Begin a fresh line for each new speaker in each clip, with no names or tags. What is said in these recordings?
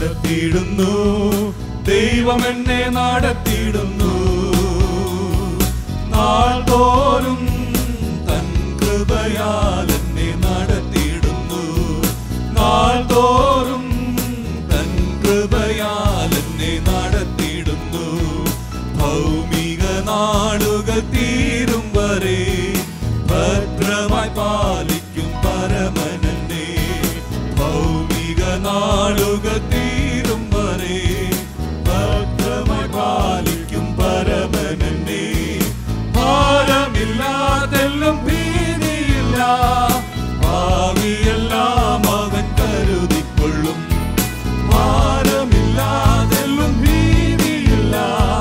നടത്തിയിടുന്നു ദൈവം എന്നെ നടത്തിയിടുന്നു നാൾതോറും തൻ കൃപയാൽ എന്നെ നടത്തിയിടുന്നു നാൾതോറും തൻ കൃപയാൽ എന്നെ നടത്തിയിടുന്നു ഭൗമിക നാളുകൾ തീരും വരെ ഭദ്രമായി പാലിക്കും പരമനന്നെ ഭൗമിക നാളുകൾ തീരും വരെ ഭദ്രമായി പാലിക്കും പരമനന്നെ ഭാരമില്ലാതെല്ലാം ഭീതിയില്ല ഭാവിയെല്ലാം അവൻ കരുതിക്കൊള്ളും ഭാരമില്ലാതെല്ലാം ഭീതിയില്ല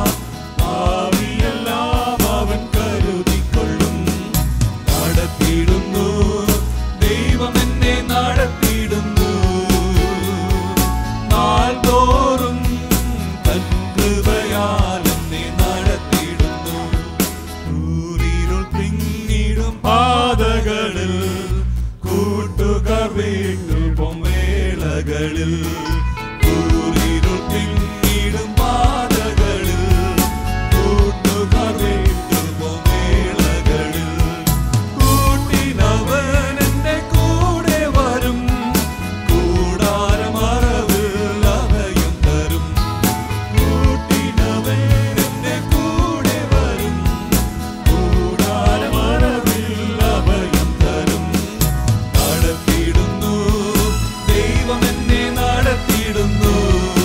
ഭാവിയെല്ലാം അവൻ കരുതിക്കൊള്ളും നടത്തിയിടുന്നു ദൈവം എന്നെ നടത്തിയിടുന്നു നാൾതോറും തൻ കൃപയാൽ എന്നെ നടത്തിയിടുന്നു ൂരിരുൾ തിങ്ങിടും പാതകളിൽ കൂട്ടുകാർ വീട്ടും വേളകളിൽ ൂരിരുൾ തിങ്ങിടും പാതകളിൽ കൂട്ടുകാർ വീട്ടും വേളകളിൽ കൂട്ടിനവൻ എന്റെ കൂടെ വരും കൂടാരമറവിൽ അഭയം തരും കൂട്ടിനവൻ എന്റെ കൂടെ വരും കൂടാരമറവിൽ അഭയം തരും നടത്തിയിടുന്നു ദൈവം എന്നെ നടത്തിയിടുന്നു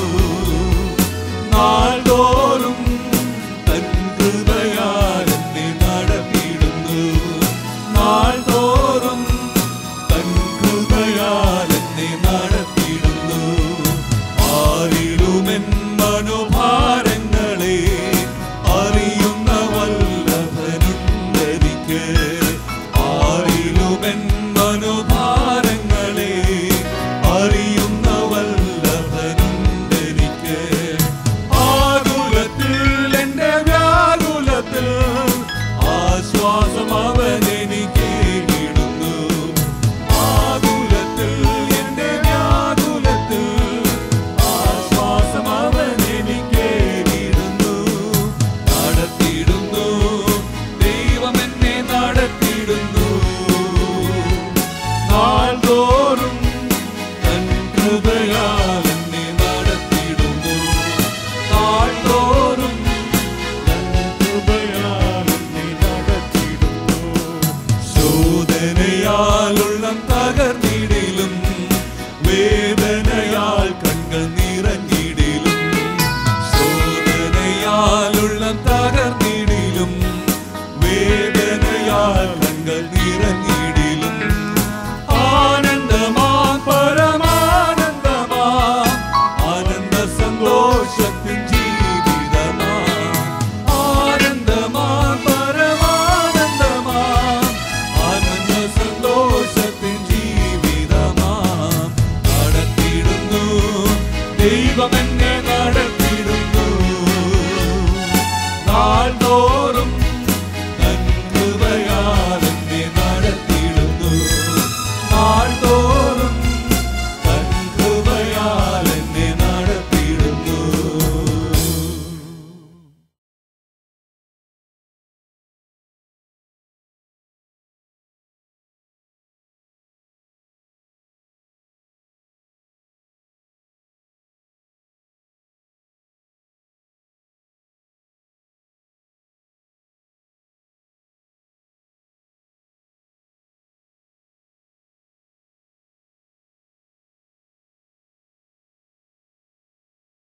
നാൾതോറും തൻ കൃപയാൽ എന്നെ നടത്തിയിടുന്നു നാൾതോറും തൻ കൃപയാൽ എന്നെ നടത്തിയിടുന്നു ആരിലുമെൻ മനോഭാരങ്ങളെ അറിയുന്ന വല്ലഭനുണ്ടെനിക്ക് ആരിലുമെൻ മനോഭാരങ്ങളെ അറിയുന്ന വല്ലഭനുണ്ടെനിക്ക് ആകുലത്തിൽ എന്റെ വ്യാകുലത്തിൽ ആശ്വാസം അവൻ എനിക്ക് ഇടുന്നു ആകുലത്തിൽ എന്റെ വ്യാകുലത്തിൽ ആശ്വാസം അവൻ എനിക്ക് ഇടുന്നു നടത്തിയിടുന്നു ദൈവം എന്നെ നടത്തിയിടുന്നു നാൾതോറും തൻ കൃപയാൽ എന്നെ നടത്തിയിടുന്നു നാൾതോറും തൻ കൃപയാൽ എന്നെ നടത്തിയിടുന്നു ശോധനയാലുള്ള തകർന്നിടിലും വേദനയാൽ കണ്ണുകൾ നിറഞ്ഞിടിലും ശോധനയാലുള്ള തകർന്നിടിലും വേദനയാൽ കണ്ണുകൾ നിറഞ്ഞിടിലും ആനന്ദമാ പരമാനന്ദമാ ആനന്ദ സന്തോഷത്തിൻ ജീവിതമാ ആനന്ദമാ പരമാനന്ദമാ ആനന്ദ സന്തോഷത്തിൻ ജീവിതമാ നടത്തിയിടുന്നു ദൈവം